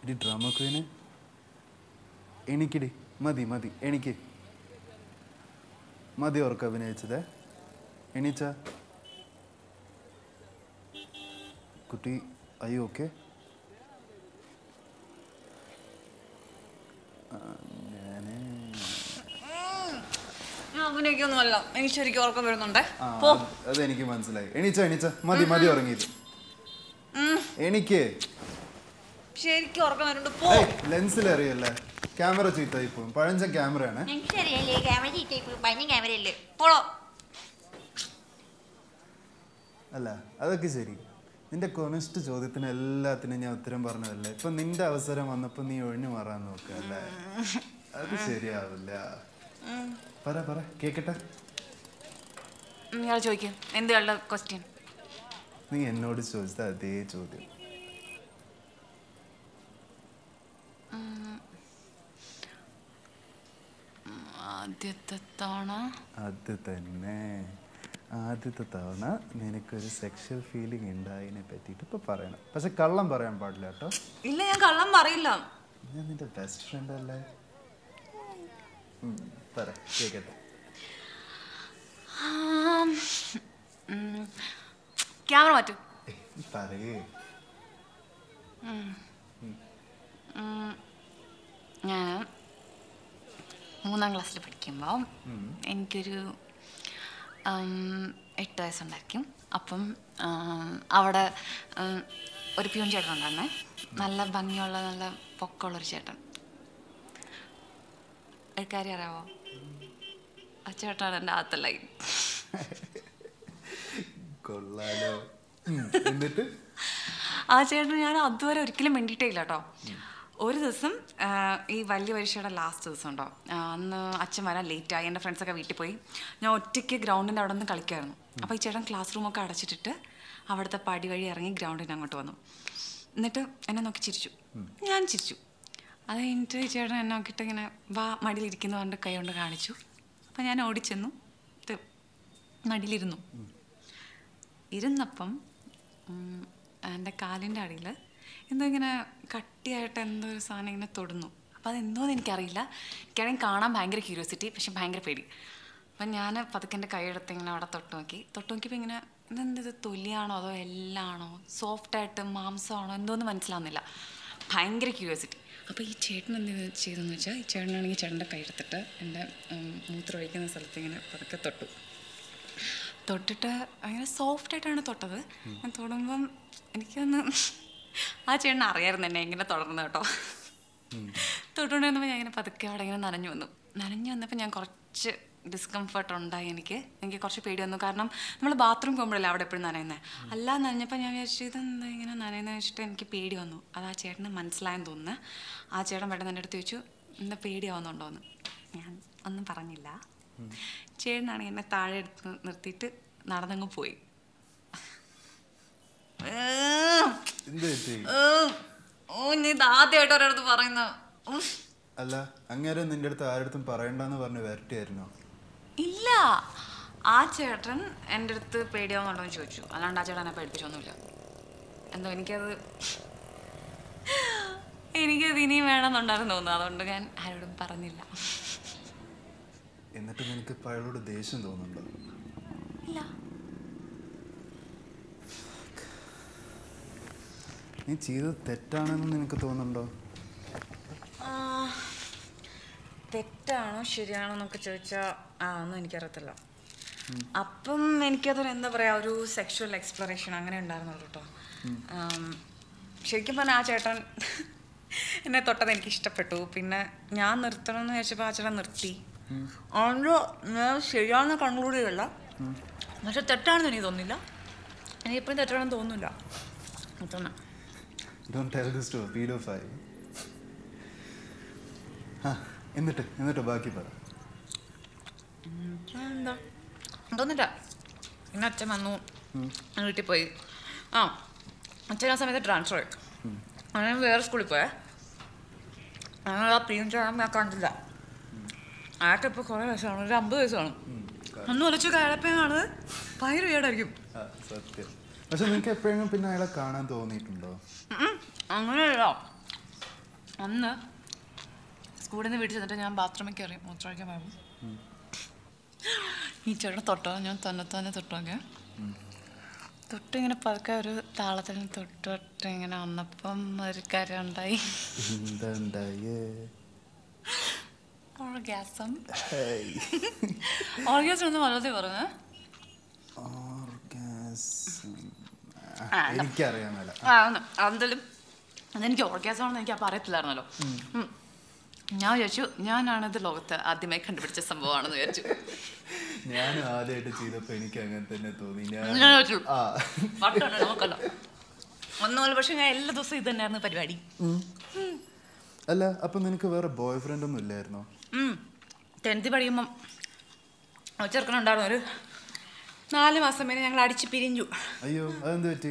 ഇടി drama queen എണിക്കിടി മതി മതി എണിക്ക് മതി ഓർക്ക് അഭിനയിച്ചത് എണീച്ച കുട്ടി അയ്യോ ഓക്കെ അങ്ങനെ ഞാൻ അഭിനയിക്കൊന്നുമല്ല എനിക്ക് ശരിക്കും ഉറക്കം വരുന്നുണ്ടേ ആ, പോ അത് അതെനിക്ക് മനസ്സിലായി എണീച്ച എണീച്ച മതി മതി ഉറങ്ങിയത് ഉം, എനിക്ക് ശരിക്കും ഉറക്കം വരുന്നുണ്ട് പോ ലെൻസിൽ അറിയല്ലേ ക്യാമറ ചീത്തായി പോകും പഴഞ്ച ക്യാമറയാണ് എനിക്കറിയാലേ ക്യാമറ ചീറ്റായി പഞ്ഞ ക്യാമറയല്ലേ പോളോ അല്ല അതൊക്കെ ശരി നിന്റെ കൊനസ്റ്റ് ചോദ്യത്തിന് എല്ലാത്തിനും ഞാൻ ഉത്തരം പറഞ്ഞതല്ലേ ഇപ്പൊ നിന്റെ അവസരം വന്നപ്പോ നീ ഒഴിഞ്ഞു മാറാൻ നോക്കുക അല്ലേ അത് ശരിയാവില്ല പറ പറ കേക്കട്ടെ ഇയാൾ ചോദിക്കും എന്തുകളുടെ ക്വസ്റ്റ്യൻ നീ എന്നോട് ചോദിച്ച അതേ ചോദ്യം ആദ്യത്തെ തവണ അത് തന്നെ ആദ്യത്തെ തവണ നിനക്കൊരു സെക്ഷൽ ഫീലിംഗ് ഉണ്ടായതിനെ പറ്റിയിട്ട് ഇപ്പൊ പറയണം പക്ഷെ കള്ളം പറയാൻ പാടില്ല കേട്ടോ ഇല്ല ഞാൻ കള്ളം പറയില്ല ഞാൻ നിന്റെ ബെസ്റ്റ് ഫ്രണ്ട് അല്ലേ ഉം, പറ കേക്കട്ടെ ക്യാമറ മാറ്റൂ ഏയ്, പറയേ ഞാൻ മൂന്നാം ക്ലാസ്സിൽ പഠിക്കുമ്പോൾ എനിക്കൊരു ഉം, എട്ട് വയസ്സുണ്ടായിരിക്കും അപ്പം ഉം, അവിടെ ഉം, ഒരു പ്യൂൺ ചേട്ടൻ ഉണ്ടായിരുന്നേ നല്ല ഭംഗിയുള്ള നല്ല പൊക്കമുള്ളൊരു ചേട്ടൻ ഒരു കാര്യം അറിയാവോ ആ ചേട്ടനാണ് എൻ്റെ ആദ്യത്തെ ലൈൻ കൊള്ളാലോ ഉം, എന്നിട്ട് ആ ചേട്ടന് ഞാൻ അതുവരെ ഒരിക്കലും വേണ്ടിയിട്ടേ ഇല്ല കേട്ടോ ഒരു ദിവസം ആ, ഈ വലിയ പരീക്ഷയുടെ ലാസ്റ്റ് ദിവസം ഉണ്ടോ ആ, അന്ന് അച്ഛൻ വരാൻ ലേറ്റായി എൻ്റെ ഫ്രണ്ട്സൊക്കെ വീട്ടിൽ പോയി ഞാൻ ഒറ്റയ്ക്ക് ഗ്രൗണ്ടിൻ്റെ അവിടെ നിന്ന് കളിക്കുമായിരുന്നു അപ്പോൾ ഈ ചേട്ടൻ ക്ലാസ് റൂമൊക്കെ അടച്ചിട്ടിട്ട് അവിടുത്തെ പടി വഴി ഇറങ്ങി ഗ്രൗണ്ടിന് അങ്ങോട്ട് വന്നു എന്നിട്ട് എന്നെ നോക്കി ചിരിച്ചു ഞാൻ ചിരിച്ചു അത് കഴിഞ്ഞിട്ട് ഈ ചേട്ടൻ എന്നെ നോക്കിയിട്ട് ഇങ്ങനെ വാ മടിയിലിരിക്കുന്ന പറഞ്ഞിട്ട് കൈ കൊണ്ട് കാണിച്ചു അപ്പോൾ ഞാൻ ഓടിച്ചെന്നു ഇത് മടിയിലിരുന്നു ഇരുന്നപ്പം ഉം, എൻ്റെ കാലിൻ്റെ അടിയിൽ എന്തോ ഇങ്ങനെ കട്ടിയായിട്ട് എന്തോ ഒരു സാധനം ഇങ്ങനെ തൊടുന്നു അപ്പോൾ അതെന്തോന്ന് എനിക്കറിയില്ല എനിക്കാണെങ്കിൽ കാണാൻ ഭയങ്കര ക്യൂരിയോസിറ്റി പക്ഷെ ഭയങ്കര പേടി അപ്പം ഞാൻ പതുക്കെ എൻ്റെ കൈയെടുത്ത് ഇങ്ങനെ അവിടെ തൊട്ട് നോക്കി തൊട്ട് നോക്കിയപ്പോൾ ഇങ്ങനെ ഇതെന്ത് ഇത് തൊലിയാണോ അതോ എല്ലാണോ സോഫ്റ്റായിട്ട് മാംസമാണോ എന്തോന്ന് മനസ്സിലാവുന്നില്ല ഭയങ്കര ക്യൂരിയോസിറ്റി അപ്പോൾ ഈ ചേട്ടൻ എന്ത് ചെയ്തെന്ന് വെച്ചാൽ ഈ ചേട്ടനാണെങ്കിൽ ചേട്ടൻ്റെ കൈയെടുത്തിട്ട് എൻ്റെ ഉം, മൂത്രം ഒഴിക്കുന്ന സ്ഥലത്ത് ഇങ്ങനെ പതുക്കെ തൊട്ടു തൊട്ടിട്ട് ഭയങ്കര സോഫ്റ്റ് ആയിട്ടാണ് തൊട്ടത് ഞാൻ തൊടുമ്പം എനിക്കൊന്ന് ആ ചേട്ടൻ അറിയായിരുന്നു എന്നെ എങ്ങനെ തുടർന്നു കേട്ടോ തൊട്ടുകൊണ്ട് വന്നപ്പോൾ ഞാൻ ഇങ്ങനെ പതുക്കെ അവിടെ ഇങ്ങനെ നനഞ്ഞു വന്നു നനഞ്ഞു വന്നപ്പോൾ ഞാൻ കുറച്ച് ഡിസ്കംഫർട്ട് ഉണ്ടായി എനിക്ക് എനിക്ക് കുറച്ച് പേടി വന്നു കാരണം നമ്മൾ ബാത്റൂം പോകുമ്പോഴല്ലേ അവിടെ എപ്പോഴും നനയുന്നത് അല്ല നനഞ്ഞപ്പോൾ ഞാൻ വിചാരിച്ചു ഇതെന്താ ഇങ്ങനെ നനയുന്നത് വെച്ചിട്ട് എനിക്ക് പേടി വന്നു അത് ആ ചേട്ടന് മനസ്സിലായെന്ന് തോന്നുന്നു ആ ചേട്ടൻ പെട്ടെന്ന് എൻ്റെ അടുത്ത് ചോദിച്ചു എന്താ പേടിയാവുന്നുണ്ടോ എന്ന് ഞാൻ ഒന്നും പറഞ്ഞില്ല ചേട്ടനാണെങ്കിൽ എന്നെ താഴെ എടുത്ത് നിർത്തിയിട്ട് നടന്നങ്ങ് പോയി എന്ത് പറ്റി ഓ ഞാൻ ഇത് ആദ്യമായിട്ട് ഒരിടത്ത് പറയുന്ന ഉഫ്. അല്ല അങ്ങേരെ നിന്റെ അടുത്ത് ആരടുത്തും പറയണ്ടെന്ന് പറഞ്ഞ് വരട്ടിയായിരുന്നോ ഇല്ല ആ ചേട്ടൻ എൻ്റെ അടുത്ത് പേടിയാവുന്നുണ്ടോ എന്ന് ചോദിച്ചു അല്ലാണ്ട് ആ ചേട്ടൻ എന്നെ പേടിപ്പിച്ചൊന്നുമില്ല എന്തോ എനിക്കത് എനിക്കത് ഇനിയും വേണമെന്നുണ്ടായിരുന്നു തോന്നുന്നു അതുകൊണ്ട് ഞാൻ ആരോടും പറഞ്ഞില്ല എന്നിട്ട് നിനക്ക് ഇപ്പൊ അയാളോട് ദേഷ്യം തോന്നുന്നുണ്ടോ ഇല്ല നീ ചെയ്തത് തെറ്റാണെന്ന് നിനക്ക് തോന്നുന്നുണ്ടോ ആ, തെറ്റാണോ ശരിയാണോ എന്നൊക്കെ ചോദിച്ചാൽ ആ ഒന്നും എനിക്കറിയത്തില്ല അപ്പം എനിക്കതൊരു എന്താ പറയാ ഒരു സെക്ഷുവൽ എക്സ്പ്ലോറേഷൻ അങ്ങനെ ഉണ്ടായിരുന്നുള്ളൂ കേട്ടോ ആം, ശരിക്കും പറഞ്ഞാൽ ആ ചേട്ടൻ എന്നെ തൊട്ടത് എനിക്ക് ഇഷ്ടപ്പെട്ടു പിന്നെ ഞാൻ നിർത്തണം എന്ന് വിചാരിച്ചപ്പോൾ ആ ചേട്ടൻ നിർത്തി അതുകൊണ്ട് ഞാൻ ശരിയാണെന്ന് കൺക്ലൂഡ് ചെയ്തല്ല പക്ഷെ തെറ്റാണെന്ന് എനിക്ക് തോന്നുന്നില്ല എനിക്ക് എപ്പോഴും തെറ്റാണെന്ന് തോന്നുന്നില്ല അത്രന്നെ don't tell this to pedophile ആ എന്നിട്ട് എന്നിട്ട് ബാക്കി പറ എന്താ തോന്നില്ല പിന്നെ അച്ഛൻ വന്നു ഞാൻ വീട്ടിൽ പോയി ആ അച്ഛൻ ആ സമയത്ത് ട്രാൻസ്ഫർ ആയി അങ്ങനെ വേറെ സ്കൂളിൽ പോയേ അങ്ങനെ ആ പ്രീം ചേട്ടൻ ഞാൻ കണ്ടില്ല അയാൾക്ക് ഇപ്പോൾ കുറേ വയസ്സാണ് ഒരു അമ്പത് വയസ്സാണ് അന്ന് ഒലച്ചു കയറപ്പം കാണുന്നത് ഭയങ്കര വീടായിരിക്കും ആ സത്യം പക്ഷെ നിനക്ക് എപ്പോഴെങ്കിലും പിന്നെ അയാളെ കാണാൻ തോന്നിയിട്ടുണ്ടോ അങ്ങനെയല്ല അന്ന് സ്കൂളിൽ നിന്ന് വീട്ടിൽ ചെന്നിട്ട് ഞാൻ ബാത്റൂമിൽ കയറി മൂത്രമൊഴിക്കാൻ പോയപ്പോൾ ഈ ചേട്ടൻ തൊട്ടോ ഞാൻ തന്നെ തന്നെ തൊട്ടോക്കെ തൊട്ട് ഇങ്ങനെ പതുക്കെ ഒരു താളത്തിൽ തൊട്ട് തൊട്ട് ഇങ്ങനെ വന്നപ്പം ഒരു കാര്യം ഉണ്ടായി എന്താ ഉണ്ടായേ ഓർഗ്യാസം ഹേയ്. ഓർഗ്യാസം എന്ന് മലയാളത്തിൽ പറഞ്ഞേ Orgasm. ആ, എനിക്കറിയാൻ മേല ആ ആണ്. അതെന്തായാലും അതെനിക്ക് ഓർഗ്യാസം ആണെന്ന് എനിക്ക് അപ്പം അറിയത്തില്ലായിരുന്നല്ലോ ഉം. ഞാൻ വിചാരിച്ചു ഞാനാണിത് ലോകത്ത് ആദ്യമായി കണ്ടുപിടിച്ച സംഭവമാണെന്ന് വിചാരിച്ചു ഞാൻ ആദ്യമായിട്ട് ചെയ്തപ്പോ എനിക്ക് അങ്ങനെ തന്നെ തോന്നി ഞാൻ ഞാൻ വിചാരിച്ചു ആ വട്ടാണ് നമുക്കല്ലോ ഒന്നുമല്ല പക്ഷെ ഞാൻ എല്ലാ ദിവസവും ഇത് തന്നെയായിരുന്നു പരിപാടി അല്ല അപ്പൊ നിനക്ക് വേറെ ബോയ് ഫ്രണ്ട് ഒന്നും ഇല്ലായിരുന്നോ ടെൻത്തിൽ പഠിക്കുമ്പം ഒരു ചെറുക്കനുണ്ടായിരുന്നു ഒരു നാല് മാസം വരെ ഞങ്ങൾ അടിച്ച് പിരിഞ്ഞു അയ്യോ അതെന്ത് പറ്റി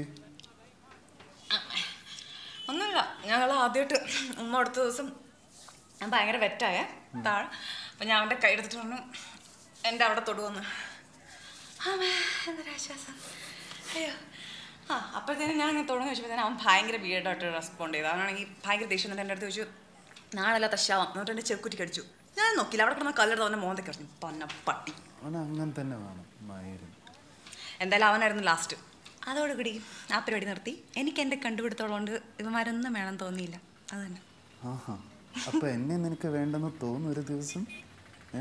ഒന്നുമില്ല ഞങ്ങൾ ആദ്യമായിട്ട് ഉമ്മ അടുത്ത ദിവസം ഞാൻ ഭയങ്കര വെറ്റായേ താഴെ അപ്പം ഞാൻ അവൻ്റെ കൈ എടുത്തിട്ട് പറഞ്ഞു എൻ്റെ അവിടെ തൊടുവന്ന് ആമേ എന്തൊരാശ്വാസം അയ്യോ ആ അപ്പോഴത്തേനും ഞാൻ ഇങ്ങനെ തുടങ്ങി വെച്ചപ്പോഴത്തേനും അവൻ ഭയങ്കര വീടായിട്ട് റെസ്പോണ്ട് ചെയ്തു അവനാണെങ്കിൽ ഭയങ്കര ദേഷ്യം എന്നിട്ട് എൻ്റെ അടുത്ത് ചോദിച്ചു നാളല്ല തശാവാം എന്നിട്ട് എൻ്റെ ചെക്കുറ്റി കടിച്ചു ഞാൻ നോക്കിയില്ല അവിടെ കിടന്ന കല്ലെടുത്ത് അവൻ്റെ മോന്തയ്ക്ക് കടിച്ചു പന്ന പട്ടി അവൻ അങ്ങനെ തന്നെ വേണം മയിരും എന്തായാലും അവനായിരുന്നു ലാസ്റ്റ് അതോടുകൂടി ആ പരിപാടി നിർത്തി എനിക്ക് എൻ്റെ കണ്ടുപിടുത്തോളം ഇവന്മാരൊന്നും വേണം തോന്നിയില്ല അത് തന്നെ ആഹാ അപ്പൊ എന്നെ നിനക്ക് വേണ്ടെന്ന് തോന്നുന്നു ഒരു ദിവസം ഏ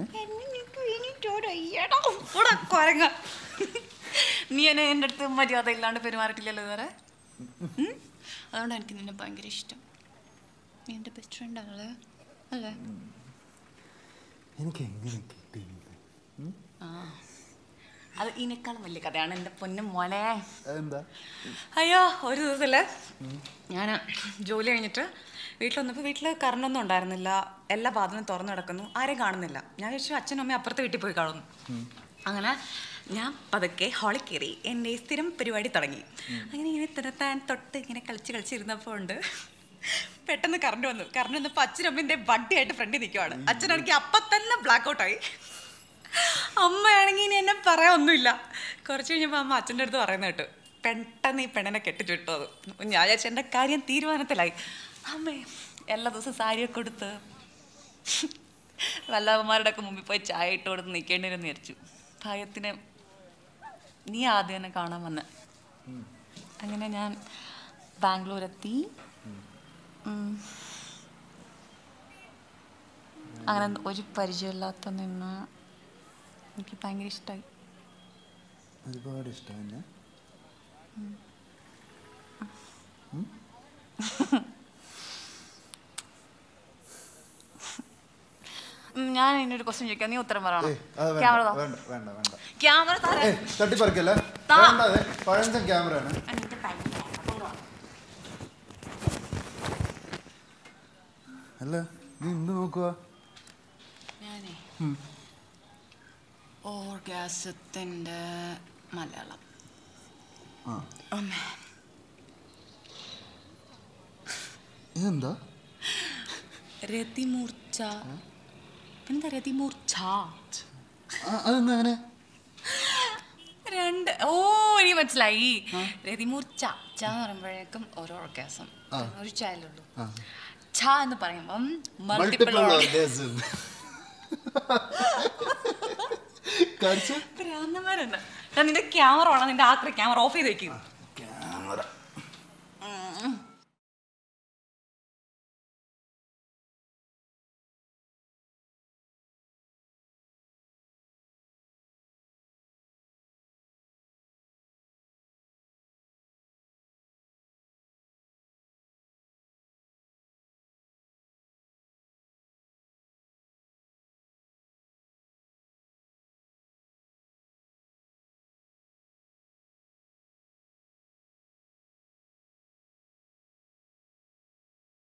കൊരങ്ങ നീ എന്നെ എൻ്റെ അടുത്ത് മര്യാദ ഇല്ലാണ്ട് പെരുമാറിയിട്ടില്ലല്ലോ ഇതുവരെ ഉം? അതുകൊണ്ട് എനിക്ക് നിന്നെ ഭയങ്കര ഇഷ്ടം നീ എൻ്റെ ബെസ്റ്റ് ഫ്രണ്ട് ആണല്ലേ അല്ലേ എനിക്ക് എങ്ങനെ കിട്ടി ആ അത് ഇതിനേക്കാളും വലിയ കഥയാണ് എൻ്റെ പൊന്നും മോനെ അതെന്താ അയ്യോ ഒരു ദിവസമല്ലേ ഞാൻ ജോലി കഴിഞ്ഞിട്ട് വീട്ടിൽ വന്നപ്പോൾ വീട്ടിൽ കറണ്ടൊന്നും ഉണ്ടായിരുന്നില്ല എല്ലാ പാതലും തുറന്നു കിടക്കുന്നു ആരെയും കാണുന്നില്ല ഞാൻ വിചാരിച്ചു അച്ഛനും അമ്മയും അപ്പുറത്തെ വീട്ടിൽ പോയി കാണുന്നു അങ്ങനെ ഞാൻ പതുക്കെ ഹോളിൽ കയറി എൻ്റെ ഈ സ്ഥിരം പരിപാടി തുടങ്ങി അങ്ങനെ ഇങ്ങനെ തിരത്താൻ തൊട്ട് ഇങ്ങനെ കളിച്ച് കളിച്ചിരുന്നപ്പോൾ ഉണ്ട് പെട്ടെന്ന് കറണ്ട് വന്നു കറണ്ട് വന്നപ്പോൾ അച്ഛനും അമ്മേൻ്റെ ബഡ്ഡിയായിട്ട് ഫ്രണ്ടിൽ നിൽക്കുവാണ് അച്ഛനാണെങ്കിൽ അപ്പം തന്നെ ബ്ലാക്ക് ഔട്ടായി അമ്മയാണെങ്കിൽ ഇനി എന്നെ പറയാൻ ഒന്നുമില്ല കുറച്ച് കഴിഞ്ഞപ്പോൾ അമ്മ അച്ഛൻ്റെ അടുത്ത് പറയുന്ന കേട്ടു പെട്ടെന്ന് ഈ പെണ്ണിനെ കെട്ടിച്ചു വിട്ടത് ഞാൻ വിചാരിച്ചു എൻ്റെ കാര്യം തീരുമാനത്തിലായി അമ്മേ എല്ലാ ദിവസവും സാരിയൊക്കെ കൊടുത്ത് വല്ലവന്മാരുടെ ഒക്കെ മുമ്പിൽ പോയി ചായ ഇട്ട് കൊടുത്ത് നിൽക്കേണ്ടി വരും വിചാരിച്ചു ഭയത്തിന് നീ ആദ്യം എന്നെ കാണാൻ വന്ന അങ്ങനെ ഞാൻ ബാംഗ്ലൂർ എത്തി ഉം. അങ്ങനെ ഒരു പരിചയമില്ലാത്ത നിന്ന് എനിക്ക് ഭയങ്കര ഇഷ്ടമായി ഒരുപാട് ഇഷ്ടം എന്നെ ഞാൻ ഇതിനൊരു ക്വസ്റ്റ്യൻ ചോദിക്കാം നീ ഉത്തരം പറയണം ഏയ്, അത് വേണ്ട, ക്യാമറ വേണ്ട വേണ്ട വേണ്ട ക്യാമറ താഴെ ഏയ് തട്ടിപ്പറിക്കല്ലേ താ. വേണ്ട അതെ പഴഞ്ചൻ ക്യാമറ ആണ് അല്ല നീ എന്ത് നോക്കുക ഞാനേ ഓർഗാസത്തിൻ്റെ മലയാളം ആ അമ്മേ എന്താ രതിമൂർച്ച എന്താ രതിമൂർച്ച അതെന്താ അങ്ങനെ രണ്ട് ഓ എനിക്ക് മനസ്സിലായി രതിമൂർച്ച ച എന്ന് പറയുമ്പോഴേക്കും ഓരോ ഓർഗാസം ആ. ഒരു ചായലുള്ളൂ ആ. ഛ എന്ന് പറയുമ്പം മൾട്ടിപ്പിൾ മൾട്ടിപ്പിൾ ഓർഗാസം കാണിച്ചു ഭ്രാന്തന്മാരുണ്ട് ഞാൻ നിന്റെ ക്യാമറ ഓണ നിന്റെ ആക്രി ക്യാമറ ഓഫ് ചെയ്ത് വെക്കും